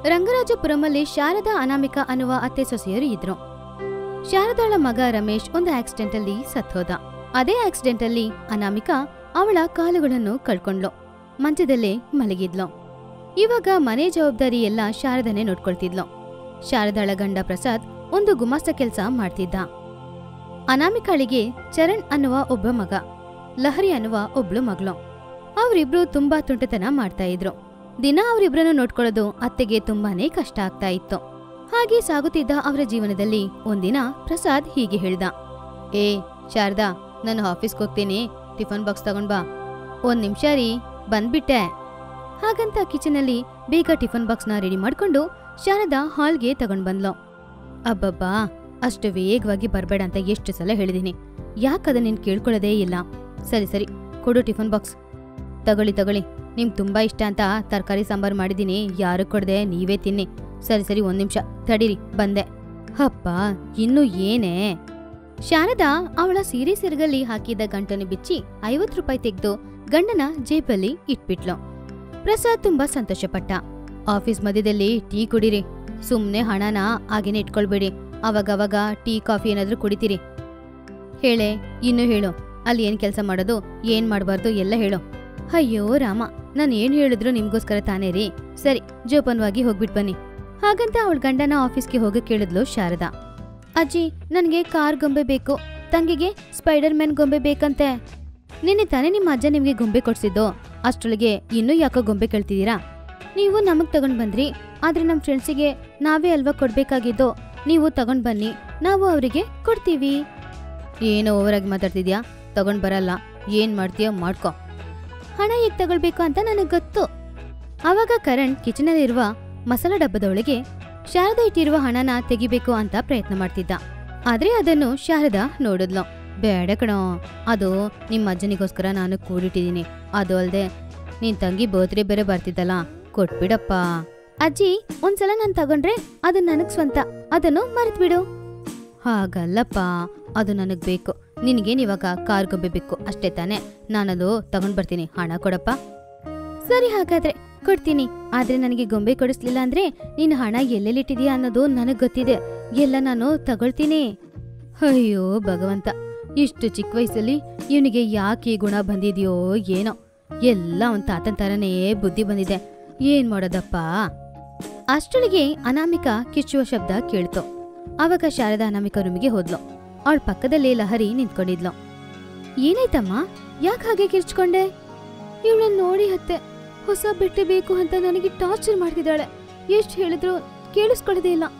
ರಂಗರಾಜಪುರಮಲ್ಲಿ ಶಾರದಾ ಅನಾಮಿಕ ಅನ್ನುವ ಅತ್ತೆ ಸೊಸೆಯರು ಇದ್ರು ಶಾರದಾಳ ಮಗ ರಮೇಶ್ ಒಂದು ಆಕ್ಸಿಡೆಂಟ್ ಅಲ್ಲಿ ಸತ್ತೋದ ಅದೇ ಆಕ್ಸಿಡೆಂಟ್ ಅಲ್ಲಿ ಅನಾಮಿಕಾ ಅವಳ ಕಾಲುಗಳನ್ನು ಕಳ್ಕೊಂಡ್ಲು ಮಂಚದಲ್ಲೇ ಮಲಗಿದ್ಲು ಇವಾಗ ಮನೆ ಜವಾಬ್ದಾರಿ ಎಲ್ಲ ಶಾರದನೆ ನೋಡ್ಕೊಳ್ತಿದ್ಲು ಶಾರದಾಳ ಗಂಡ ಪ್ರಸಾದ್ ಒಂದು ಗುಮಾಸ್ತ ಕೆಲಸ ಮಾಡ್ತಿದ್ದ ಅನಾಮಿಕಾಳಿಗೆ ಚರಣ್ ಅನ್ನುವ ಒಬ್ಬ ಮಗ ಲಹರಿ ಅನ್ನುವ ಒಬ್ಳು ಮಗಳು ಅವರಿಬ್ರು ತುಂಬಾ ತುಂಟತನ ಮಾಡ್ತಾ ಇದ್ರು ದಿನ ಅವರಿಬ್ರನ್ನು ನೋಡ್ಕೊಳ್ಳೋದು ಅತ್ತೆಗೆ ತುಂಬಾನೇ ಕಷ್ಟ ಆಗ್ತಾ ಇತ್ತು ಹಾಗೆ ಸಾಗುತ್ತಿದ್ದ ಅವರ ಜೀವನದಲ್ಲಿ ಒಂದಿನ ಪ್ರಸಾದ್ ಹೀಗೆ ಹೇಳ್ದ ಏ ಶಾರದಾ ನಾನು ಆಫೀಸ್ಗೆ ಹೋಗ್ತೀನಿ ಟಿಫನ್ ಬಾಕ್ಸ್ ತಗೊಂಡ್ ಬಾ ಒಂದ್ ನಿಮಿಷ ರೀ ಬಂದ್ಬಿಟ್ಟೆ ಹಾಗಂತ ಕಿಚನಲ್ಲಿ ಬೇಗ ಟಿಫನ್ ಬಾಕ್ಸ್ನ ರೆಡಿ ಮಾಡ್ಕೊಂಡು ಶಾರದಾ ಹಾಲ್ಗೆ ತಗೊಂಡ್ ಬಂದ್ಲು ಅಬ್ಬಬ್ಬಾ ಅಷ್ಟು ವೇಗವಾಗಿ ಬರ್ಬೇಡ ಅಂತ ಎಷ್ಟು ಸಲ ಹೇಳಿದೀನಿ ಯಾಕದ ನೀನ್ ಕೇಳ್ಕೊಳ್ಳೋದೇ ಇಲ್ಲ ಸರಿ ಸರಿ ಕೊಡು ಟಿಫನ್ ಬಾಕ್ಸ್ ತಗೊಳ್ಳಿ ತಗೊಳ್ಳಿ ನಿಮ್ಗೆ ತುಂಬಾ ಇಷ್ಟ ಅಂತ ತರಕಾರಿ ಸಾಂಬಾರ್ ಮಾಡಿದೀನಿ ಯಾರು ಕೊಡ್ದೆ ನೀವೇ ತಿನ್ನಿ ಸರಿ ಸರಿ ಒಂದ್ ನಿಮಿಷ ತಡೀರಿ ಬಂದೆ ಅಪ್ಪ ಇನ್ನು ಏನೇ ಶಾರದಾ ಅವಳ ಸೀರೆ ಸೆರಗಲ್ಲಿ ಹಾಕಿದ್ದ ಗಂಟನ್ನು ಬಿಚ್ಚಿ ಐವತ್ ರೂಪಾಯಿ ತೆಗೆದು ಗಂಡನ ಜೇಬಲ್ಲಿ ಇಟ್ಬಿಟ್ಲು ಪ್ರಸಾದ್ ತುಂಬಾ ಸಂತೋಷಪಟ್ಟ ಆಫೀಸ್ ಮಧ್ಯದಲ್ಲಿ ಟೀ ಕುಡಿರಿ ಸುಮ್ನೆ ಹಣನ ಹಾಗೇನೆ ಇಟ್ಕೊಳ್ಬೇಡಿ ಅವಾಗವಾಗ ಟೀ ಕಾಫಿ ಏನಾದ್ರೂ ಕುಡಿತೀರಿ ಹೇಳೆ ಇನ್ನು ಹೇಳು ಅಲ್ಲಿ ಏನ್ ಕೆಲಸ ಮಾಡೋದು ಏನ್ ಮಾಡಬಾರ್ದು ಎಲ್ಲ ಹೇಳು ಅಯ್ಯೋ ರಾಮ ನಾನು ಏನ್ ಹೇಳಿದ್ರು ನಿಮ್ಗೋಸ್ಕರ ತಾನೇ ರೀ ಸರಿ ಜೋಪಾನವಾಗಿ ಹೋಗ್ಬಿಟ್ ಬನ್ನಿ ಹಾಗಂತ ಅವಳ ಗಂಡನ ಆಫೀಸ್ಗೆ ಹೋಗಕ್ ಕೇಳಿದ್ಲು ಶಾರದಾ ಅಜ್ಜಿ ನನಗೆ ಕಾರ್ ಗೊಂಬೆ ಬೇಕು ತಂಗಿಗೆ ಸ್ಪೈಡರ್ ಮ್ಯಾನ್ ಗೊಂಬೆ ಬೇಕಂತೆ ನಿನ್ನೆ ತಾನೇ ನಿಮ್ಮ ಅಜ್ಜ ನಿಮ್ಗೆ ಗೊಂಬೆ ಕೊಡ್ಸಿದ್ದು ಅಷ್ಟೊಳಗೆ ಇನ್ನೂ ಯಾಕೋ ಗೊಂಬೆ ಕೇಳ್ತಿದ್ದೀರಾ ನೀವು ನಮಗ್ ತಗೊಂಡ್ ಬಂದ್ರಿ ಆದ್ರೆ ನಮ್ಮ ಫ್ರೆಂಡ್ಸಿಗೆ ನಾವೇ ಅಲ್ವಾ ಕೊಡ್ಬೇಕಾಗಿದ್ದು ನೀವು ತಗೊಂಡ್ ಬನ್ನಿ ನಾವು ಅವರಿಗೆ ಕೊಡ್ತೀವಿ ಏನೋ ಓವರಾಗಿ ಮಾತಾಡ್ತಿದ್ಯಾ ತಗೊಂಡ್ ಬರಲ್ಲ ಏನ್ ಮಾಡ್ತೀಯ ಮಾಡ್ಕೊ ಹಣ ಹೇಗ್ ತಗೊಳ್ಬೇಕು ಅಂತ ನನಗ್ ಗೊತ್ತು ಅವಾಗ ಕರಣ್ ಕಿಚನಲ್ಲಿರುವ ಮಸಾಲ ಡಬ್ಬದ ಒಳಗೆ ಶಾರದಾ ಇಟ್ಟಿರುವ ಹಣನ ತೆಗಿಬೇಕು ಅಂತ ಪ್ರಯತ್ನ ಮಾಡ್ತಿದ್ದ ಆದ್ರೆ ಅದನ್ನು ಶಾರದಾ ನೋಡಿದ್ಲು ಬೇಡ ಕಣೋ ಅದು ನಿಮ್ಮ ಅಜ್ಜನಿಗೋಸ್ಕರ ನಾನು ಕೂಡಿಟ್ಟಿದ್ದೀನಿ ಅದು ಅಲ್ದೆ ನಿನ್ ತಂಗಿ ಬರ್ತ್ಡೇ ಬೇರೆ ಬರ್ತಿದ್ದಲ್ಲ ಕೊಟ್ಬಿಡಪ್ಪ ಅಜ್ಜಿ ಒಂದ್ಸಲ ನಾನ್ ತಗೊಂಡ್ರೆ ಅದು ನನಗ್ ಸ್ವಂತ ಅದನ್ನು ಮರೆತ್ ಬಿಡು ಹಾಗಲ್ಲಪ್ಪ ಅದು ನನಗ್ ಬೇಕು ನಿನಗೇನ್ ಇವಾಗ ಕಾರ್ ಗೊಂಬೆ ಬೇಕು ಅಷ್ಟೇ ತಾನೇ ನಾನದು ತಗೊಂಡ್ ಬರ್ತೀನಿ ಹಣ ಕೊಡಪ್ಪ ಸರಿ ಹಾಗಾದ್ರೆ ಕೊಡ್ತೀನಿ ಆದ್ರೆ ನನಗೆ ಗೊಂಬೆ ಕೊಡಿಸ್ಲಿಲ್ಲ ಅಂದ್ರೆ ನೀನು ಹಣ ಎಲ್ಲೆಲ್ಲಿಟ್ಟಿದೀಯಾ ಅನ್ನೋದು ನನಗ್ ಗೊತ್ತಿದೆ ಎಲ್ಲ ನಾನು ತಗೊಳ್ತೀನಿ ಅಯ್ಯೋ ಭಗವಂತ ಇಷ್ಟು ಚಿಕ್ಕ ವಯಸ್ಸಲ್ಲಿ ಇವನಿಗೆ ಯಾಕೆ ಈ ಗುಣ ಬಂದಿದ್ಯೋ ಏನೋ ಎಲ್ಲ ಅವನ್ ತಾತನ್ ತರನೇ ಬುದ್ಧಿ ಬಂದಿದೆ ಏನ್ ಮಾಡೋದಪ್ಪ ಅಷ್ಟೊಳಗೆ ಅನಾಮಿಕಾ ಕಿಚ್ಚುವ ಶಬ್ದ ಕೇಳ್ತು ಆವಾಗ ಶಾರದಾ ಅನಾಮಿಕಾ ರೂಮಿಗೆ ಹೋದ್ಲು ಅವಳ ಪಕ್ಕದಲ್ಲೇ ಲಹರಿ ನಿಂತ್ಕೊಂಡಿದ್ಲು ಏನಾಯ್ತಮ್ಮ ಯಾಕೆ ಹಾಗೆ ಕಿರ್ಚ್ಕೊಂಡೆ ಇವಳನ್ನ ನೋಡಿ ಹತ್ತೆ ಹೊಸ ಬಟ್ಟೆ ಬೇಕು ಅಂತ ನನಗೆ ಟಾರ್ಚರ್ ಮಾಡ್ತಿದ್ದಾಳೆ ಎಷ್ಟು ಹೇಳಿದ್ರು ಕೇಳಿಸ್ಕೊಳ್ಳೋದೇ ಇಲ್ಲ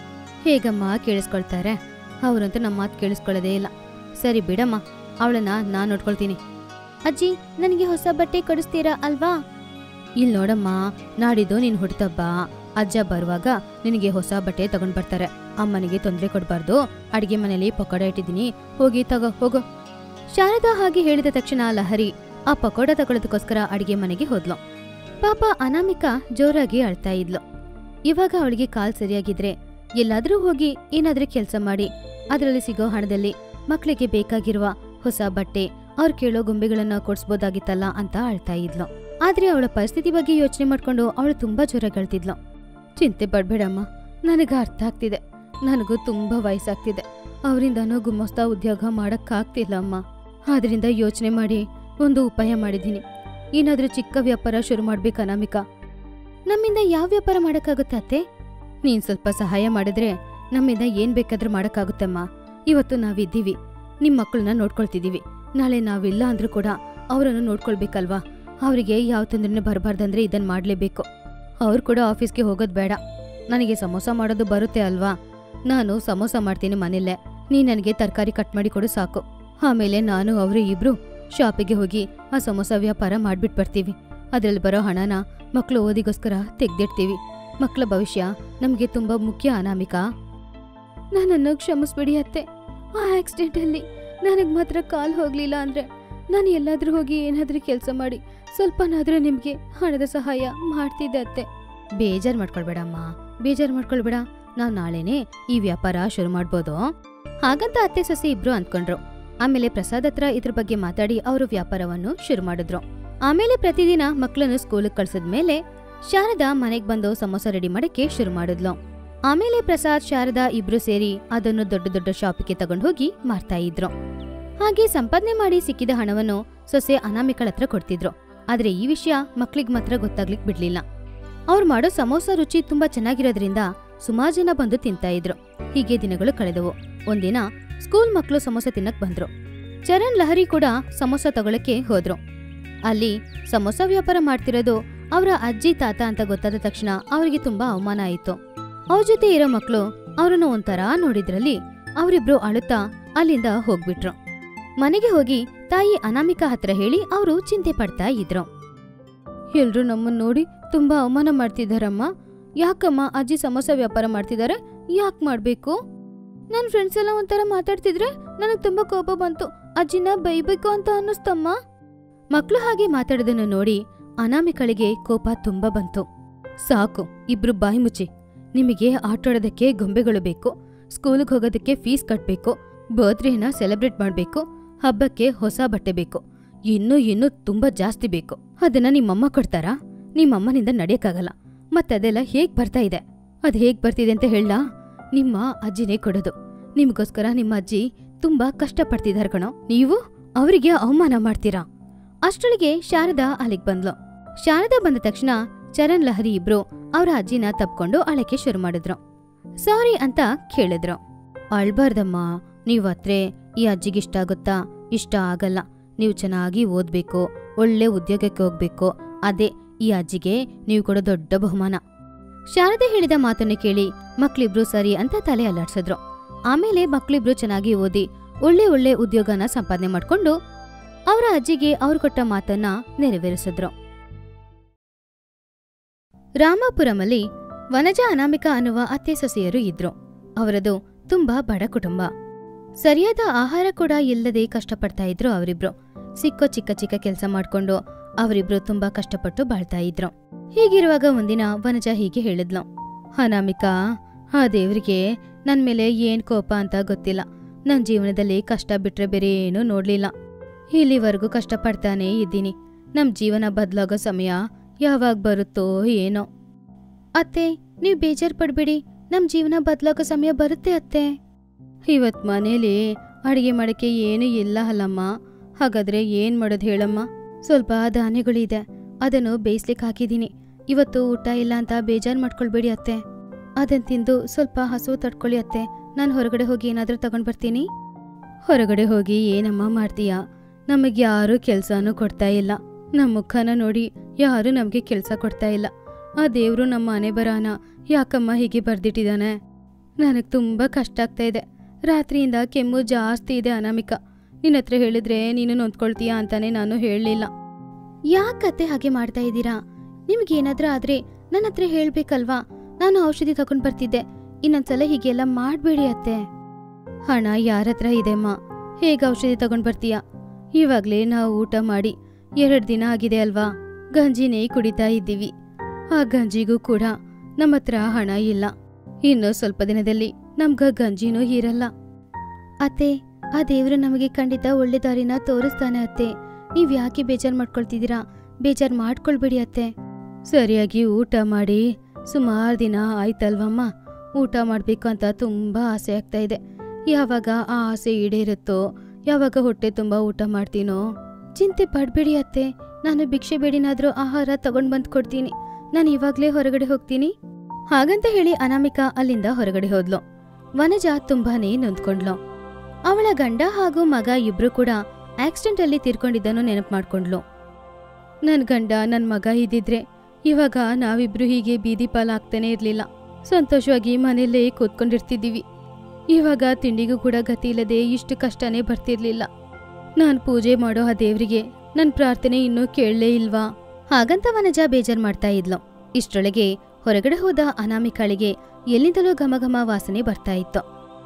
ಹೇಗಮ್ಮ ಕೇಳಿಸ್ಕೊಳ್ತಾರೆ ಅವರಂತೂ ನಮ್ಮ ಮಾತು ಕೇಳಿಸ್ಕೊಳ್ಳೋದೇ ಇಲ್ಲ ಸರಿ ಬಿಡಮ್ಮ ಅವಳನ್ನ ನಾನ್ ನೋಡ್ಕೊಳ್ತೀನಿ ಅಜ್ಜಿ ನನಗೆ ಹೊಸ ಬಟ್ಟೆ ಕೊಡಿಸ್ತೀರಾ ಅಲ್ವಾ ಇಲ್ ನೋಡಮ್ಮ ನಾಡಿದ್ದು ನೀನ್ ಹುಡ್ತಬ್ಬ ಅಜ್ಜ ಬರುವಾಗ ನಿನಗೆ ಹೊಸ ಬಟ್ಟೆ ತಗೊಂಡ್ ಬರ್ತಾರೆ ಅಮ್ಮನಿಗೆ ತೊಂದರೆ ಕೊಡ್ಬಾರ್ದು ಅಡಿಗೆ ಮನೇಲಿ ಪಕೋಡ ಇಟ್ಟಿದ್ದೀನಿ ಹೋಗಿ ತಗೋ ಹೋಗೋ ಶಾರದಾ ಹಾಗೆ ಹೇಳಿದ ತಕ್ಷಣ ಲಹರಿ ಆ ಪಕೋಡ ತಗೊಳ್ಳೋದಕ್ಕೋಸ್ಕರ ಅಡಿಗೆ ಮನೆಗೆ ಹೋದ್ಲು ಪಾಪ ಅನಾಮಿಕಾ ಜೋರಾಗಿ ಅಳ್ತಾ ಇದ್ಲು ಇವಾಗ ಅವಳಿಗೆ ಕಾಲ್ ಸರಿಯಾಗಿದ್ರೆ ಎಲ್ಲಾದ್ರೂ ಹೋಗಿ ಏನಾದ್ರೂ ಕೆಲಸ ಮಾಡಿ ಅದರಲ್ಲಿ ಸಿಗೋ ಹಣದಲ್ಲಿ ಮಕ್ಕಳಿಗೆ ಬೇಕಾಗಿರುವ ಹೊಸ ಬಟ್ಟೆ ಅವ್ರು ಕೇಳೋ ಗೊಂಬೆಗಳನ್ನ ಕೊಡ್ಸ್ಬೋದಾಗಿತ್ತಲ್ಲ ಅಂತ ಅಳ್ತಾ ಇದ್ಲು ಆದ್ರೆ ಅವಳ ಪರಿಸ್ಥಿತಿ ಬಗ್ಗೆ ಯೋಚನೆ ಮಾಡ್ಕೊಂಡು ಅವಳು ತುಂಬಾ ಜೋರಾಗಿ ಅಳ್ತಿದ್ಲು ಚಿಂತೆ ಪಡ್ಬೇಡಮ್ಮ ನನಗೆ ಅರ್ಥ ಆಗ್ತಿದೆ ನನಗೂ ತುಂಬಾ ವಯಸ್ಸಾಗ್ತಿದೆ ಅವರಿಂದನೂ ಗುಮ್ಮಸ್ತಾ ಉದ್ಯೋಗ ಮಾಡಕ್ಕಾಗ್ತಿಲ್ಲ ಅಮ್ಮ ಆದ್ರಿಂದ ಯೋಚನೆ ಮಾಡಿ ಒಂದು ಉಪಾಯ ಮಾಡಿದ್ದೀನಿ ಏನಾದ್ರೂ ಚಿಕ್ಕ ವ್ಯಾಪಾರ ಶುರು ಮಾಡ್ಬೇಕು ಅನಾಮಿಕಾ ನಮ್ಮಿಂದ ಯಾವ ವ್ಯಾಪಾರ ಮಾಡಕ್ಕಾಗುತ್ತೆ ಅತ್ತೆ ನೀನ್ ಸ್ವಲ್ಪ ಸಹಾಯ ಮಾಡಿದ್ರೆ ನಮ್ಮಿಂದ ಏನ್ ಬೇಕಾದ್ರೂ ಮಾಡಕ್ಕಾಗುತ್ತಮ್ಮ ಇವತ್ತು ನಾವಿದ್ದೀವಿ ನಿಮ್ ಮಕ್ಕಳನ್ನ ನೋಡ್ಕೊಳ್ತಿದೀವಿ ನಾಳೆ ನಾವಿಲ್ಲ ಅಂದ್ರೂ ಕೂಡ ಅವರನ್ನು ನೋಡ್ಕೊಳ್ಬೇಕಲ್ವಾ ಅವರಿಗೆ ಯಾವ ತೊಂದ್ರೆನೂ ಬರಬಾರ್ದಂದ್ರೆ ಇದನ್ ಮಾಡ್ಲೇಬೇಕು ಅವ್ರು ಕೂಡ ಆಫೀಸ್ಗೆ ಹೋಗೋದ್ ಬೇಡ ನನಗೆ ಸಮೋಸ ಮಾಡೋದು ಬರುತ್ತೆ ಅಲ್ವಾ ನಾನು ಸಮೋಸ ಮಾಡ್ತೀನಿ ಮನೆಯಲ್ಲೇ ನೀ ನನಗೆ ತರಕಾರಿ ಕಟ್ ಮಾಡಿ ಕೊಡು ಸಾಕು ಆಮೇಲೆ ನಾನು ಅವರು ಇಬ್ರು ಶಾಪಿಗೆ ಹೋಗಿ ಆ ಸಮೋಸ ವ್ಯಾಪಾರ ಮಾಡ್ಬಿಟ್ ಬರ್ತೀವಿ ಅದ್ರಲ್ಲಿ ಬರೋ ಹಣನ ಮಕ್ಕಳು ಓದಿಗೋಸ್ಕರ ತೆಗ್ದಿಡ್ತೀವಿ ಮಕ್ಕಳ ಭವಿಷ್ಯ ನಮಗೆ ತುಂಬಾ ಮುಖ್ಯ ಅನಾಮಿಕಾ ನನ್ನನ್ನು ಕ್ಷಮಿಸ್ಬಿಡಿ ಅತ್ತೆ ಆ ಆಕ್ಸಿಡೆಂಟಲ್ಲಿ ನನಗೆ ಮಾತ್ರ ಕಾಲ್ ಹೋಗ್ಲಿಲ್ಲ ಅಂದ್ರೆ ನಾನು ಎಲ್ಲಾದ್ರೂ ಹೋಗಿ ಏನಾದ್ರೂ ಕೆಲಸ ಮಾಡಿ ಸ್ವಲ್ಪನಾದ್ರೂ ನಿಮ್ಗೆ ಹಣದ ಸಹಾಯ ಮಾಡ್ತಿದ್ದೆ ಅತ್ತೆ ಬೇಜಾರ್ ಮಾಡ್ಕೊಳ್ಬೇಡಮ್ಮ ಬೇಜಾರ್ ಮಾಡ್ಕೊಳ್ಬೇಡ ನಾವ್ ನಾಳೆನೆ ಈ ವ್ಯಾಪಾರ ಶುರು ಮಾಡ್ಬೋದು ಹಾಗಂತ ಅತ್ತೆ ಸೊಸೆ ಇಬ್ರು ಅಂದ್ಕೊಂಡ್ರು ಆಮೇಲೆ ಪ್ರಸಾದ್ ಹತ್ರ ಇದ್ರ ಬಗ್ಗೆ ಮಾತಾಡಿ ಅವರು ವ್ಯಾಪಾರವನ್ನು ಶುರು ಮಾಡಿದ್ರು ಆಮೇಲೆ ಪ್ರತಿದಿನ ಮಕ್ಕಳನ್ನು ಸ್ಕೂಲಿಗೆ ಕಳ್ಸಿದ್ಮೇಲೆ ಶಾರದಾ ಮನೆಗ್ ಬಂದು ಸಮೋಸ ರೆಡಿ ಮಾಡಕ್ಕೆ ಶುರು ಮಾಡಿದ್ಲು ಆಮೇಲೆ ಪ್ರಸಾದ್ ಶಾರದಾ ಇಬ್ರು ಸೇರಿ ಅದನ್ನು ದೊಡ್ಡ ದೊಡ್ಡ ಶಾಪಿಗೆ ತಗೊಂಡು ಹೋಗಿ ಮಾರ್ತಾ ಇದ್ರು ಹಾಗೆ ಸಂಪಾದನೆ ಮಾಡಿ ಸಿಕ್ಕಿದ ಹಣವನ್ನು ಸೊಸೆ ಅನಾಮಿಕಳ ಹತ್ರ ಕೊಡ್ತಿದ್ರು ಆದ್ರೆ ಈ ವಿಷಯ ಮಕ್ಳಿಗ್ ಮಾತ್ರ ಗೊತ್ತಾಗ್ಲಿಕ್ ಬಿಡ್ಲಿಲ್ಲ ಅವ್ರು ಮಾಡೋ ಸಮೋಸ ರುಚಿ ತುಂಬಾ ಚೆನ್ನಾಗಿರೋದ್ರಿಂದ ಸುಮಾರು ಜನ ಬಂದು ತಿಂತಾ ಇದ್ರು ಹೀಗೆ ದಿನಗಳು ಕಳೆದವು ಒಂದಿನ ಸ್ಕೂಲ್ ಮಕ್ಕಳು ಸಮೋಸ ತಿನ್ನಕ್ ಬಂದ್ರು ಚರಣ್ ಲಹರಿ ಕೂಡ ಸಮೋಸ ತಗೊಳಕ್ಕೆ ಹೋದ್ರು ಅಲ್ಲಿ ಸಮೋಸ ವ್ಯಾಪಾರ ಮಾಡ್ತಿರೋದು ಅವರ ಅಜ್ಜಿ ತಾತ ಅಂತ ಗೊತ್ತಾದ ತಕ್ಷಣ ಅವರಿಗೆ ತುಂಬಾ ಅವಮಾನ ಆಯಿತು ಅವ್ರ ಜೊತೆ ಇರೋ ಮಕ್ಕಳು ಅವ್ರನ್ನ ಒಂಥರ ನೋಡಿದ್ರಲ್ಲಿ ಅವರಿಬ್ರು ಅಳುತ್ತಾ ಅಲ್ಲಿಂದ ಹೋಗ್ಬಿಟ್ರು ಮನೆಗೆ ಹೋಗಿ ತಾಯಿ ಅನಾಮಿಕಾ ಹತ್ರ ಹೇಳಿ ಅವರು ಚಿಂತೆ ಪಡ್ತಾ ಇದ್ರು ಎಲ್ರು ನಮ್ಮನ್ನ ನೋಡಿ ತುಂಬಾ ಅವಮಾನ ಮಾಡ್ತಿದಾರಮ್ಮ ಯಾಕಮ್ಮ ಅಜ್ಜಿ ಸಮೋಸ ವ್ಯಾಪಾರ ಮಾಡ್ತಿದ್ದಾರೆ ಯಾಕೆ ಮಾಡ್ಬೇಕು ನನ್ನ ಫ್ರೆಂಡ್ಸ್ ಎಲ್ಲ ಒಂಥರ ಮಾತಾಡ್ತಿದ್ರೆ ನನಗೆ ತುಂಬಾ ಕೋಪ ಬಂತು ಅಜ್ಜಿನ ಬೈಬೇಕು ಅಂತ ಅನ್ನಿಸ್ತಮ್ಮ ಮಕ್ಳು ಹಾಗೆ ಮಾತಾಡೋದನ್ನು ನೋಡಿ ಅನಾಮಿಕಳಿಗೆ ಕೋಪ ತುಂಬಾ ಬಂತು ಸಾಕು ಇಬ್ರು ಬಾಯಿ ಮುಚ್ಚಿ ನಿಮಗೆ ಆಟಾಡೋದಕ್ಕೆ ಗೊಂಬೆಗಳು ಬೇಕು ಸ್ಕೂಲಿಗೆ ಹೋಗೋದಕ್ಕೆ ಫೀಸ್ ಕಟ್ಬೇಕು ಬರ್ತ್ಡೇನ ಸೆಲೆಬ್ರೇಟ್ ಮಾಡ್ಬೇಕು ಹಬ್ಬಕ್ಕೆ ಹೊಸ ಬಟ್ಟೆ ಬೇಕು ಇನ್ನೂ ಇನ್ನೂ ತುಂಬಾ ಜಾಸ್ತಿ ಬೇಕು ಅದನ್ನ ನಿಮ್ಮಮ್ಮ ಕೊಡ್ತಾರಾ ನಿಮ್ಮಮ್ಮನಿಂದ ನಡೆಯಕ್ಕಾಗಲ್ಲ ಮತ್ತದೆಲ್ಲ ಹೇಗ್ ಬರ್ತಾ ಇದೆ ಅದ್ ಹೇಗ್ ಬರ್ತಿದೆ ಅಂತ ಹೇಳ ನಿಮ್ಮ ಅಜ್ಜಿನೇ ಕೊಡೋದು ನಿಮ್ಗೋಸ್ಕರ ನಿಮ್ಮ ಅಜ್ಜಿ ತುಂಬಾ ಕಷ್ಟಪಡ್ತಿದಾರ್ ಕಣೋ ನೀವು ಅವರಿಗೆ ಅವಮಾನ ಮಾಡ್ತೀರಾ ಅಷ್ಟೊಳಗೆ ಶಾರದಾ ಅಲ್ಲಿಗ್ ಬಂದ್ಲು ಶಾರದಾ ಬಂದ ತಕ್ಷಣ ಚರಣ್ ಲಹರಿ ಇಬ್ರು ಅವ್ರ ಅಜ್ಜಿನ ತಪ್ಕೊಂಡು ಅಳಕ್ಕೆ ಶುರು ಮಾಡಿದ್ರು ಸಾರಿ ಅಂತ ಕೇಳಿದ್ರು ಅಳ್ಬಾರ್ದಮ್ಮ ನೀವ್ ಅತ್ರೆ ಈ ಅಜ್ಜಿಗೆ ಇಷ್ಟ ಆಗುತ್ತಾ ಇಷ್ಟ ಆಗಲ್ಲ ನೀವು ಚೆನ್ನಾಗಿ ಓದ್ಬೇಕು ಒಳ್ಳೆ ಉದ್ಯೋಗಕ್ಕೆ ಹೋಗ್ಬೇಕು ಅದೇ ಈ ಅಜ್ಜಿಗೆ ನೀವು ಕೊಡೋ ದೊಡ್ಡ ಬಹುಮಾನ ಶಾರದೆ ಹೇಳಿದ ಮಾತನ್ನು ಕೇಳಿ ಮಕ್ಳಿಬ್ರು ಸರಿ ಅಂತ ತಲೆ ಅಲ್ಲಾಡ್ಸಿದ್ರು ಆಮೇಲೆ ಮಕ್ಳಿಬ್ರು ಚೆನ್ನಾಗಿ ಓದಿ ಒಳ್ಳೆ ಒಳ್ಳೆ ಉದ್ಯೋಗನ ಸಂಪಾದನೆ ಮಾಡ್ಕೊಂಡು ಅವರ ಅಜ್ಜಿಗೆ ಅವ್ರು ಕೊಟ್ಟ ಮಾತನ್ನ ನೆರವೇರಿಸಿದ್ರು ರಾಮಾಪುರಮಲ್ಲಿ ವನಜ ಅನಾಮಿಕಾ ಅನ್ನುವ ಅತ್ತೆ ಸೊಸೆಯರು ಇದ್ರು ಅವರದು ತುಂಬಾ ಬಡ ಕುಟುಂಬ ಸರಿಯಾದ ಆಹಾರ ಕೂಡ ಇಲ್ಲದೆ ಕಷ್ಟಪಡ್ತಾ ಇದ್ರು ಅವರಿಬ್ರು ಸಿಕ್ಕೋ ಚಿಕ್ಕ ಚಿಕ್ಕ ಕೆಲಸ ಮಾಡ್ಕೊಂಡು ಅವರಿಬ್ರು ತುಂಬಾ ಕಷ್ಟಪಟ್ಟು ಬಾಳ್ತಾ ಇದ್ರು ಹೀಗಿರುವಾಗ ಒಂದಿನ ವನಜ ಹೀಗೆ ಹೇಳಿದ್ಲು ಅನಾಮಿಕಾ ಆ ದೇವ್ರಿಗೆ ನನ್ ಮೇಲೆ ಏನ್ ಕೋಪ ಅಂತ ಗೊತ್ತಿಲ್ಲ ನನ್ ಜೀವನದಲ್ಲಿ ಕಷ್ಟ ಬಿಟ್ರೆ ಬೇರೆ ಏನೂ ನೋಡ್ಲಿಲ್ಲ ಇಲ್ಲಿವರೆಗೂ ಕಷ್ಟಪಡ್ತಾನೇ ಇದ್ದೀನಿ ನಮ್ ಜೀವನ ಬದಲಾಗೋ ಸಮಯ ಯಾವಾಗ ಬರುತ್ತೋ ಏನೋ ಅತ್ತೆ ನೀವ್ ಬೇಜಾರ್ ಪಡ್ಬೇಡಿ ನಮ್ ಜೀವನ ಬದಲಾಗೋ ಸಮಯ ಬರುತ್ತೆ ಅತ್ತೆ ಇವತ್ ಮನೇಲಿ ಅಡಿಗೆ ಮಾಡಕ್ಕೆ ಏನೂ ಇಲ್ಲ ಅಲ್ಲಮ್ಮ ಹಾಗಾದ್ರೆ ಏನ್ ಮಾಡೋದು ಹೇಳಮ್ಮ ಸ್ವಲ್ಪ ಧಾನ್ಯಗಳಿದೆ ಅದನ್ನು ಬೇಯಿಸ್ಲಿಕ್ಕೆ ಹಾಕಿದೀನಿ ಇವತ್ತು ಊಟ ಇಲ್ಲ ಅಂತ ಬೇಜಾರ್ ಮಾಡ್ಕೊಳ್ಬೇಡಿ ಅತ್ತೆ ಅದನ್ ತಿಂದು ಸ್ವಲ್ಪ ಹಸು ತಡ್ಕೊಳ್ಳಿ ಅತ್ತೆ ನಾನು ಹೊರಗಡೆ ಹೋಗಿ ಏನಾದ್ರೂ ತಗೊಂಡ್ ಬರ್ತೀನಿ ಹೊರಗಡೆ ಹೋಗಿ ಏನಮ್ಮ ಮಾಡ್ತೀಯಾ ನಮಗೆ ಯಾರೂ ಕೆಲ್ಸನೂ ಕೊಡ್ತಾ ಇಲ್ಲ ನಮ್ಮ ಮುಖನ ನೋಡಿ ಯಾರೂ ನಮಗೆ ಕೆಲಸ ಕೊಡ್ತಾ ಇಲ್ಲ ಆ ದೇವ್ರು ನಮ್ಮ ಮನೆ ಬರಾನ ಯಾಕಮ್ಮ ಹೀಗೆ ಬರ್ದಿಟ್ಟಿದಾನೆ ನನಗೆ ತುಂಬಾ ಕಷ್ಟ ಆಗ್ತಾ ಇದೆ ರಾತ್ರಿಯಿಂದ ಕೆಮ್ಮು ಜಾಸ್ತಿ ಇದೆ ಅನಾಮಿಕ ನಿನ್ನ ಹತ್ರ ಹೇಳಿದ್ರೆ ನೀನು ನೊಂದ್ಕೊಳ್ತೀಯಾ ಅಂತಾನೆ ನಾನು ಹೇಳಲಿಲ್ಲ ಯಾಕತ್ತೆ ಹಾಗೆ ಮಾಡ್ತಾ ಇದ್ದೀರಾ ನಿಮ್ಗೇನಾದ್ರೂ ಆದ್ರೆ ನನ್ನ ಹತ್ರ ಹೇಳ್ಬೇಕಲ್ವಾ ನಾನು ಔಷಧಿ ತಗೊಂಡ್ ಬರ್ತಿದ್ದೆ ಇನ್ನೊಂದ್ಸಲ ಹೀಗೆಲ್ಲ ಮಾಡ್ಬೇಡಿ ಅತ್ತೆ ಹಣ ಯಾರ ಹತ್ರ ಇದೆಮ್ಮ ಹೇಗೆ ಔಷಧಿ ತಗೊಂಡ್ ಬರ್ತೀಯಾ ಇವಾಗ್ಲೇ ನಾವು ಊಟ ಮಾಡಿ ಎರಡ್ ದಿನ ಆಗಿದೆ ಅಲ್ವಾ ಗಂಜಿನೇ ಕುಡಿತಾ ಇದ್ದೀವಿ ಆ ಗಂಜಿಗೂ ಕೂಡ ನಮ್ಮ ಹತ್ರ ಹಣ ಇಲ್ಲ ಇನ್ನು ಸ್ವಲ್ಪ ದಿನದಲ್ಲಿ ನಮ್ಗ ಗಂಜಿನೂ ಇರಲ್ಲ ಅತ್ತೆ ಆ ದೇವ್ರು ನಮಗೆ ಖಂಡಿತ ಒಳ್ಳೆ ದಾರಿನ ತೋರಿಸ್ತಾನೆ ಅತ್ತೆ ನೀವ್ ಯಾಕೆ ಬೇಜಾರ್ ಮಾಡ್ಕೊಳ್ತಿದ್ದೀರಾ ಬೇಜಾರ್ ಮಾಡ್ಕೊಳ್ಬೇಡಿ ಅತ್ತೆ ಸರಿಯಾಗಿ ಊಟ ಮಾಡಿ ಸುಮಾರು ದಿನ ಆಯ್ತಲ್ವಮ್ಮ ಊಟ ಮಾಡ್ಬೇಕು ಅಂತ ತುಂಬಾ ಆಸೆ ಆಗ್ತಾ ಇದೆ ಯಾವಾಗ ಆ ಆಸೆ ಈಡೇರುತ್ತೋ ಯಾವಾಗ ಹೊಟ್ಟೆ ತುಂಬಾ ಊಟ ಮಾಡ್ತೀನೋ ಚಿಂತೆ ಪಡ್ಬೇಡಿ ಅತ್ತೆ ನಾನು ಭಿಕ್ಷೆ ಬೇಡಿನಾದ್ರೂ ಆಹಾರ ತಗೊಂಡ್ ಬಂದ್ ಕೊಡ್ತೀನಿ ನಾನು ಇವಾಗ್ಲೇ ಹೊರಗಡೆ ಹೋಗ್ತೀನಿ ಹಾಗಂತ ಹೇಳಿ ಅನಾಮಿಕಾ ಅಲ್ಲಿಂದ ಹೊರಗಡೆ ಹೋದ್ಲು ವನಜ ತುಂಬಾನೇ ನೊಂದ್ಕೊಂಡ್ಲು ಅವಳ ಗಂಡ ಹಾಗೂ ಮಗ ಇಬ್ರು ಕೂಡ ಆಕ್ಸಿಡೆಂಟ್ ಅಲ್ಲಿ ತೀರ್ಕೊಂಡಿದ್ದನ್ನು ನೆನಪು ಮಾಡ್ಕೊಂಡ್ಲು ನನ್ ಗಂಡ ನನ್ ಮಗ ಇದ್ದಿದ್ರೆ ಇವಾಗ ನಾವಿಬ್ರು ಹೀಗೆ ಬೀದಿ ಪಾಲಾಗ್ತಾನೆ ಇರ್ಲಿಲ್ಲ ಸಂತೋಷವಾಗಿ ಮನೆಯಲ್ಲೇ ಕೂತ್ಕೊಂಡಿರ್ತಿದ್ದೀವಿ ಇವಾಗ ತಿಂಡಿಗೂ ಕೂಡ ಗತಿ ಇಲ್ಲದೆ ಇಷ್ಟು ಕಷ್ಟನೇ ಬರ್ತಿರ್ಲಿಲ್ಲ ನಾನ್ ಪೂಜೆ ಮಾಡೋ ಆ ದೇವ್ರಿಗೆ ನನ್ ಪ್ರಾರ್ಥನೆ ಇನ್ನೂ ಕೇಳಲೇ ಇಲ್ವಾ ಹಾಗಂತ ವನಜ ಬೇಜಾರ್ ಮಾಡ್ತಾ ಇದ್ಲು ಇಷ್ಟರೊಳಗೆ ಹೊರಗಡೆ ಹೋದ ಅನಾಮಿಕಾಳಿಗೆ ಎಲ್ಲಿಂದಲೋ ಘಮಘಮ ವಾಸನೆ ಬರ್ತಾ ಇತ್ತು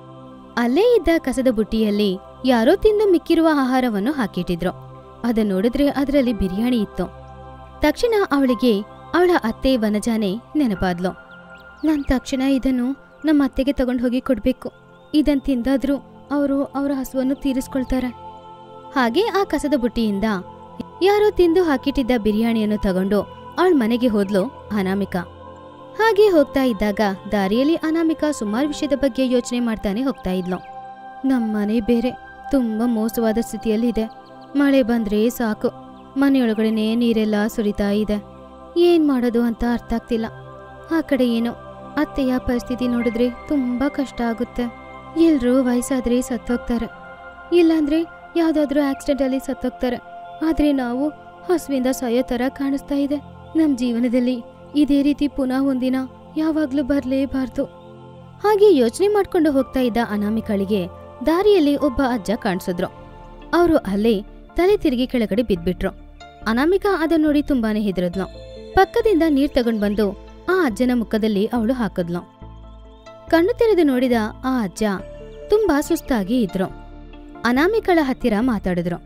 ಅಲ್ಲೇ ಇದ್ದ ಕಸದ ಬುಟ್ಟಿಯಲ್ಲಿ ಯಾರೋ ತಿಂದು ಮಿಕ್ಕಿರುವ ಆಹಾರವನ್ನು ಹಾಕಿಟ್ಟಿದ್ರು ಅದನ್ನ ನೋಡಿದ್ರೆ ಅದರಲ್ಲಿ ಬಿರಿಯಾನಿ ಇತ್ತು ತಕ್ಷಣ ಅವಳಿಗೆ ಅವಳ ಅತ್ತೆ ವನಜಾನೆ ನೆನಪಾದ್ಲು ನಾನ್ ತಕ್ಷಣ ಇದನ್ನು ನಮ್ಮ ಅತ್ತೆಗೆ ತಗೊಂಡು ಹೋಗಿ ಕೊಡ್ಬೇಕು ಇದನ್ ತಿಂದಾದ್ರೂ ಅವರು ಅವರ ಹಸುವನ್ನು ತೀರಿಸ್ಕೊಳ್ತಾರೆ ಹಾಗೆ ಆ ಕಸದ ಬುಟ್ಟಿಯಿಂದ ಯಾರೋ ತಿಂದು ಹಾಕಿಟ್ಟಿದ್ದ ಬಿರಿಯಾನಿಯನ್ನು ತಗೊಂಡು ಅವಳ ಮನೆಗೆ ಹೋದ್ಲು ಅನಾಮಿಕಾ ಹಾಗೆ ಹೋಗ್ತಾ ಇದ್ದಾಗ ದಾರಿಯಲ್ಲಿ ಅನಾಮಿಕಾ ಸುಮಾರು ವಿಷಯದ ಬಗ್ಗೆ ಯೋಚನೆ ಮಾಡ್ತಾನೆ ಹೋಗ್ತಾ ಇದ್ಲು ನಮ್ಮನೆ ಬೇರೆ ತುಂಬಾ ಮೋಸವಾದ ಸ್ಥಿತಿಯಲ್ಲಿದೆ ಮಳೆ ಬಂದ್ರೆ ಸಾಕು ಮನೆಯೊಳಗಡೆನೆ ನೀರೆಲ್ಲ ಸುರಿತಾ ಇದೆ ಏನ್ ಮಾಡೋದು ಅಂತ ಅರ್ಥ ಆಗ್ತಿಲ್ಲ ಆ ಕಡೆ ಏನೋ ಅತ್ತೆಯ ಪರಿಸ್ಥಿತಿ ನೋಡಿದ್ರೆ ತುಂಬಾ ಕಷ್ಟ ಆಗುತ್ತೆ ಎಲ್ರೂ ವಯಸ್ಸಾದ್ರೆ ಸತ್ತೋಗ್ತಾರೆ ಇಲ್ಲಾಂದ್ರೆ ಯಾವ್ದಾದ್ರೂ ಆಕ್ಸಿಡೆಂಟ್ ಅಲ್ಲಿ ಸತ್ತೋಗ್ತಾರೆ ಆದ್ರೆ ನಾವು ಹಸುವಿಂದ ಸಾಯೋ ತರ ಕಾಣಿಸ್ತಾ ಇದೆ ನಮ್ ಜೀವನದಲ್ಲಿ ಇದೇ ರೀತಿ ಪುನಃ ಒಂದಿನ ಯಾವಾಗ್ಲೂ ಬರ್ಲೇಬಾರ್ದು ಹಾಗೆ ಯೋಚನೆ ಮಾಡ್ಕೊಂಡು ಹೋಗ್ತಾ ಇದ್ದ ಅನಾಮಿಕಳಿಗೆ ದಾರಿಯಲ್ಲಿ ಒಬ್ಬ ಅಜ್ಜ ಕಾಣಿಸಿದ್ರು ಅವರು ಅಲ್ಲೇ ತಲೆ ತಿರುಗಿ ಕೆಳಗಡೆ ಬಿದ್ಬಿಟ್ರು ಅನಾಮಿಕಾ ಅದನ್ನ ನೋಡಿ ತುಂಬಾನೇ ಹೆದರದ್ಲು ಪಕ್ಕದಿಂದ ನೀರ್ ತಗೊಂಡ್ ಬಂದು ಆ ಅಜ್ಜನ ಮುಖದಲ್ಲಿ ಅವಳು ಹಾಕಿದ್ಲು ಕಣ್ಣು ತೆರೆದು ನೋಡಿದ ಆ ಅಜ್ಜ ತುಂಬಾ ಸುಸ್ತಾಗಿ ಇದ್ರು ಅನಾಮಿಕಳ ಹತ್ತಿರ ಮಾತಾಡಿದ್ರು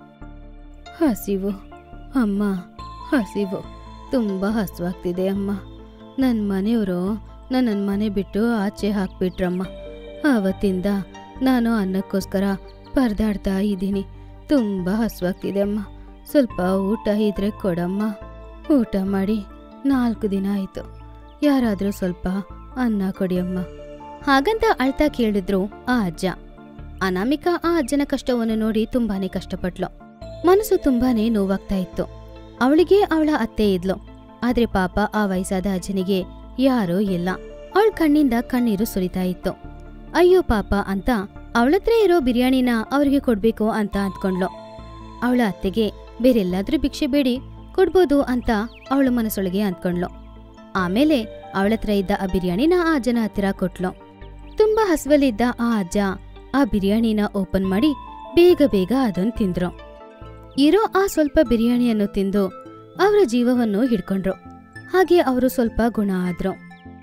ಹಸಿವು ಅಮ್ಮ ಹಸಿವು ತುಂಬಾ ಹಸುವಾಗ್ತಿದೆ ಅಮ್ಮ ನನ್ನ ಮನೆಯವರು ನನ್ನ ಮನೆ ಬಿಟ್ಟು ಆಚೆ ಹಾಕ್ಬಿಟ್ರಮ್ಮ ಆವತ್ತಿಂದ ನಾನು ಅನ್ನಕ್ಕೋಸ್ಕರ ಪರದಾಡ್ತಾ ಇದ್ದೀನಿ ತುಂಬಾ ಹಸುವಾಗ್ತಿದೆ ಅಮ್ಮ ಸ್ವಲ್ಪ ಊಟ ಇದ್ರೆ ಕೊಡಮ್ಮ ಊಟ ಮಾಡಿ ನಾಲ್ಕು ದಿನ ಆಯ್ತು ಯಾರಾದ್ರೂ ಸ್ವಲ್ಪ ಅನ್ನ ಕೊಡಿಯಮ್ಮ ಹಾಗಂತ ಅಳ್ತಾ ಕೇಳಿದ್ರು ಆ ಅಜ್ಜ ಅನಾಮಿಕಾ ಆ ಅಜ್ಜನ ಕಷ್ಟವನ್ನು ನೋಡಿ ತುಂಬಾನೇ ಕಷ್ಟಪಟ್ಲು ಮನಸ್ಸು ತುಂಬಾನೇ ನೋವಾಗ್ತಾ ಇತ್ತು ಅವಳಿಗೆ ಅವಳ ಅತ್ತೆ ಇದ್ಲು ಆದ್ರೆ ಪಾಪ ಆ ವಯಸ್ಸಾದ ಅಜ್ಜನಿಗೆ ಯಾರೂ ಇಲ್ಲ ಅವಳ ಕಣ್ಣಿಂದ ಕಣ್ಣೀರು ಸುರಿತಾ ಇತ್ತು ಅಯ್ಯೋ ಪಾಪ ಅಂತ ಅವಳತ್ರ ಇರೋ ಬಿರಿಯಾನಿನ ಅವ್ರಿಗೆ ಕೊಡ್ಬೇಕು ಅಂತ ಅಂದ್ಕೊಂಡ್ಲು ಅವಳ ಅತ್ತೆಗೆ ಬೇರೆಲ್ಲಾದ್ರೂ ಭಿಕ್ಷೆ ಬೇಡಿ ಕೊಡ್ಬೋದು ಅಂತ ಅವಳ ಮನಸ್ಸೊಳಗೆ ಅಂದ್ಕೊಂಡ್ಲು ಆಮೇಲೆ ಅವಳತ್ರ ಇದ್ದ ಆ ಬಿರಿಯಾನಿನ ಆ ಅಜ್ಜನ ಹತ್ತಿರ ಕೊಟ್ಲು ತುಂಬಾ ಹಸುವಲ್ಲಿದ್ದ ಆ ಅಜ್ಜ ಆ ಬಿರಿಯಾನಿನ ಓಪನ್ ಮಾಡಿ ಬೇಗ ಬೇಗ ಅದನ್ನ ತಿಂದ್ರು ಇರೋ ಆ ಸ್ವಲ್ಪ ಬಿರಿಯಾನಿಯನ್ನು ತಿಂದು ಅವರ ಜೀವವನ್ನು ಹಿಡ್ಕೊಂಡ್ರು ಹಾಗೆ ಅವರು ಸ್ವಲ್ಪ ಗುಣ ಆದ್ರು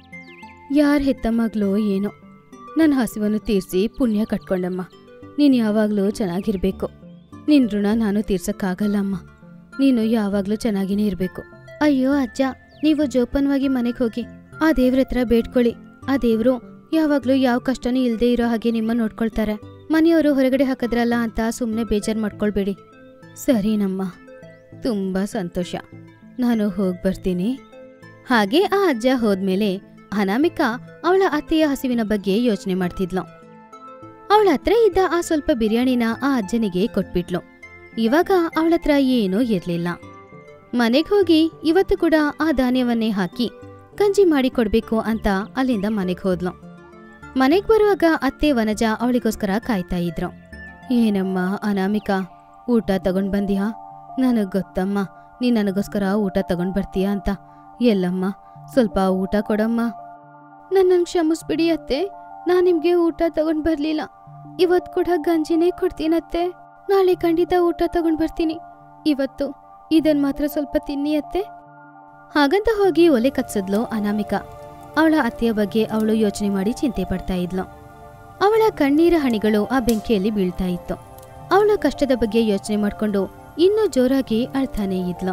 ಯಾರ್ ಹೆತ್ತ ಮಗ್ಲೋ ಏನೋ ನನ್ನ ಹಸಿವನ್ನು ತೀರ್ಸಿ ಪುಣ್ಯ ಕಟ್ಕೊಂಡಮ್ಮ ನೀನು ಯಾವಾಗಲೂ ಚೆನ್ನಾಗಿರ್ಬೇಕು ನಿನ್ ಋಣ ನಾನು ತೀರ್ಸಕ್ಕಾಗಲ್ಲಮ್ಮ ನೀನು ಯಾವಾಗಲೂ ಚೆನ್ನಾಗಿನೇ ಇರಬೇಕು ಅಯ್ಯೋ ಅಜ್ಜ ನೀವು ಜೋಪಾನವಾಗಿ ಮನೆಗೆ ಹೋಗಿ ಆ ದೇವ್ರ ಹತ್ರ ಬೇಡ್ಕೊಳ್ಳಿ ಆ ದೇವ್ರು ಯಾವಾಗ್ಲೂ ಯಾವ ಕಷ್ಟನೂ ಇಲ್ದೇ ಇರೋ ಹಾಗೆ ನಿಮ್ಮ ನೋಡ್ಕೊಳ್ತಾರೆ ಮನೆಯವರು ಹೊರಗಡೆ ಹಾಕದ್ರಲ್ಲ ಅಂತ ಸುಮ್ಮನೆ ಬೇಜಾರು ಮಾಡ್ಕೊಳ್ಬೇಡಿ ಸರಿನಮ್ಮ ತುಂಬಾ ಸಂತೋಷ ನಾನು ಹೋಗಿ ಬರ್ತೀನಿ ಹಾಗೆ ಆ ಅಜ್ಜ ಹೋದ್ಮೇಲೆ ಅನಾಮಿಕಾ ಅವಳ ಅತ್ತೆಯ ಹಸಿವಿನ ಬಗ್ಗೆ ಯೋಚನೆ ಮಾಡ್ತಿದ್ಲು ಅವಳ ಹತ್ರ ಇದ್ದ ಆ ಸ್ವಲ್ಪ ಬಿರಿಯಾನಿನ ಆ ಅಜ್ಜನಿಗೆ ಕೊಟ್ಬಿಟ್ಲು ಇವಾಗ ಅವಳ ಹತ್ರ ಏನೂ ಇರ್ಲಿಲ್ಲ ಮನೆಗ್ ಹೋಗಿ ಇವತ್ತು ಕೂಡ ಆ ಧಾನ್ಯವನ್ನೇ ಹಾಕಿ ಗಂಜಿ ಮಾಡಿ ಕೊಡ್ಬೇಕು ಅಂತ ಅಲ್ಲಿಂದ ಮನೆಗ್ ಹೋದ್ಲು ಮನೆಗ್ ಬರುವಾಗ ಅತ್ತೆ ವನಜ ಅವಳಿಗೋಸ್ಕರ ಕಾಯ್ತಾ ಇದ್ರು ಏನಮ್ಮ ಅನಾಮಿಕಾ ಊಟ ತಗೊಂಡ್ ಬಂದಿಯಾ ನನಗ್ ಗೊತ್ತಮ್ಮ ನೀ ನನಗೋಸ್ಕರ ಊಟ ತಗೊಂಡ್ ಬರ್ತೀಯಾ ಅಂತ ಎಲ್ಲಮ್ಮ ಸ್ವಲ್ಪ ಊಟ ಕೊಡಮ್ಮ ನನ್ನನ್ನು ಕ್ಷಮಿಸ್ಬಿಡಿ ಅತ್ತೆ ನಾನ್ ನಿಮ್ಗೆ ಊಟ ತಗೊಂಡ್ ಬರ್ಲಿಲ್ಲ ಇವತ್ ಕೂಡ ಗಂಜಿನೇ ಕೊಡ್ತೀನತ್ತೆ ನಾಳೆ ಖಂಡಿತ ಊಟ ತಗೊಂಡ್ ಬರ್ತೀನಿ ಇವತ್ತು ಇದನ್ ಮಾತ್ರ ಸ್ವಲ್ಪ ತಿನ್ನಿ ಅತ್ತೆ ಹಾಗಂತ ಹೋಗಿ ಒಲೆ ಕತ್ಸಿದ್ಲು ಅನಾಮಿಕಾ ಅವಳ ಅತ್ತೆಯ ಬಗ್ಗೆ ಅವಳು ಯೋಚನೆ ಮಾಡಿ ಚಿಂತೆ ಪಡ್ತಾ ಇದ್ಲು ಅವಳ ಕಣ್ಣೀರ ಹಣಿಗಳು ಆ ಬೆಂಕಿಯಲ್ಲಿ ಬೀಳ್ತಾ ಇತ್ತು ಅವಳ ಕಷ್ಟದ ಬಗ್ಗೆ ಯೋಚನೆ ಮಾಡ್ಕೊಂಡು ಇನ್ನೂ ಜೋರಾಗಿ ಅಳ್ತಾನೇ ಇದ್ಲು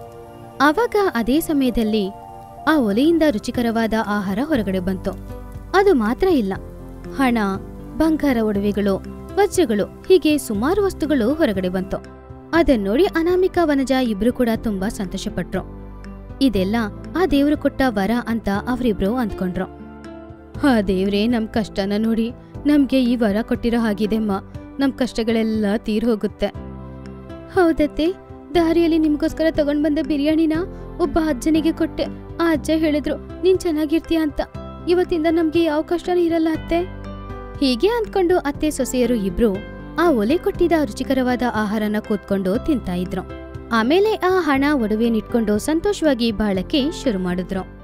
ಆವಾಗ ಅದೇ ಸಮಯದಲ್ಲಿ ಆ ಒಲೆಯಿಂದ ರುಚಿಕರವಾದ ಆಹಾರ ಹೊರಗಡೆ ಬಂತು ಅದು ಮಾತ್ರ ಇಲ್ಲ ಹಣ ಬಂಗಾರ ಒಡವೆಗಳು ವಜ್ರಗಳು ಹೀಗೆ ಸುಮಾರು ವಸ್ತುಗಳು ಹೊರಗಡೆ ಬಂತು ಅದನ್ನ ನೋಡಿ ಅನಾಮಿಕಾ ವನಜ ಇಬ್ರು ಕೂಡ ತುಂಬಾ ಸಂತೋಷಪಟ್ರು ಇದೆಲ್ಲ ಆ ದೇವ್ರು ಕೊಟ್ಟ ವರ ಅಂತ ಅವರಿಬ್ರು ಅಂದ್ಕೊಂಡ್ರು ಆ ದೇವ್ರೇ ನಮ್ ಕಷ್ಟನ ನೋಡಿ ನಮ್ಗೆ ಈ ವರ ಕೊಟ್ಟಿರೋ ಹಾಗಿದೆಮ್ಮ ನಮ್ ಕಷ್ಟಗಳೆಲ್ಲ ತೀರ್ ಹೋಗುತ್ತೆ ಹೌದತ್ತೆ ದಾರಿಯಲ್ಲಿ ನಿಮ್ಗೋಸ್ಕರ ತಗೊಂಡ್ ಬಂದ ಬಿರಿಯಾನಿನ ಒಬ್ಬ ಅಜ್ಜನಿಗೆ ಕೊಟ್ಟೆ ಆ ಅಜ್ಜ ಹೇಳಿದ್ರು ನೀನ್ ಚೆನ್ನಾಗಿರ್ತೀಯ ಅಂತ ಇವತ್ತಿಂದ ನಮ್ಗೆ ಯಾವ ಕಷ್ಟನೂ ಇರಲ್ಲ ಅತ್ತೆ ಹೀಗೆ ಅಂದ್ಕೊಂಡು ಅತ್ತೆ ಸೊಸೆಯರು ಇಬ್ರು ಆ ಒಲೆ ಕೊಟ್ಟಿದ್ದ ರುಚಿಕರವಾದ ಆಹಾರನ ಕೂತ್ಕೊಂಡು ತಿಂತಾ ಇದ್ರು ಆಮೇಲೆ ಆ ಹಣ ಒಡವೆನಿಟ್ಕೊಂಡು ಸಂತೋಷವಾಗಿ ಬಾಳಕ್ಕೆ ಶುರು ಮಾಡಿದ್ರು